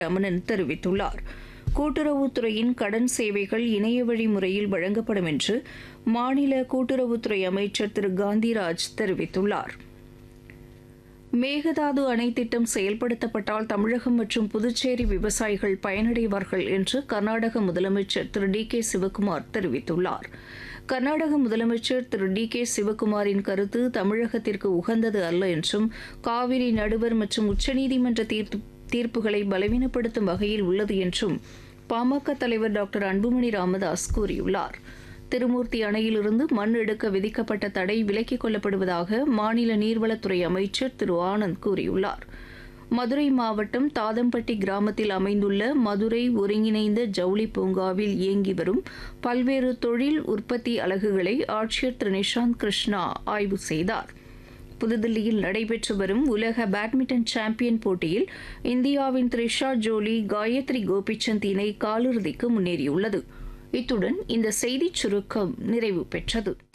ரமணன் தெரிவித்துள்ளார் கூட்டுறவுத்துறையின் கடன் சேவைகள் இணைய வழி முறையில் வழங்கப்படும் என்று மாநில கூட்டுறவுத்துறை அமைச்சர் திரு காந்திராஜ் தெரிவித்துள்ளார் மேகதாது அணை திட்டம் செயல்படுத்தப்பட்டால் தமிழகம் மற்றும் புதுச்சேரி விவசாயிகள் பயனடைவார்கள் என்று கர்நாடக முதலமைச்சர் திரு டி கே சிவக்குமார் தெரிவித்துள்ளார் கர்நாடக முதலமைச்சர் திரு டி கே சிவக்குமாரின் கருத்து தமிழகத்திற்கு உகந்தது அல்ல என்றும் காவிரி நடுவர் மற்றும் உச்சநீதிமன்ற தீர்ப்பு தீர்ப்புகளை பலவீனப்படுத்தும் வகையில் உள்ளது என்றும் பாமக தலைவர் டாக்டர் அன்புமணி ராமதாஸ் கூறியுள்ளார் திருமூர்த்தி அணையிலிருந்து மண் எடுக்க விதிக்கப்பட்ட தடை விலக்கிக் கொள்ளப்படுவதாக மாநில நீர்வளத்துறை அமைச்சர் திரு ஆனந்த் கூறியுள்ளார் மதுரை மாவட்டம் தாதம்பட்டி கிராமத்தில் அமைந்துள்ள மதுரை ஒருங்கிணைந்த ஜவுளி பூங்காவில் இயங்கி வரும் பல்வேறு தொழில் உற்பத்தி அலகுகளை ஆட்சியர் திரு நிஷாந்த் கிருஷ்ணா ஆய்வு செய்தார் புதுதில்லியில் நடைபெற்று வரும் உலக பேட்மிண்டன் சாம்பியன் போட்டியில் இந்தியாவின் த்ரிஷா ஜோலி காயத்ரி கோபிச்சந்த் இணை காலிறுதிக்கு முன்னேறியுள்ளது இத்துடன் இந்த செய்திச் சுருக்கம் நிறைவு பெற்றது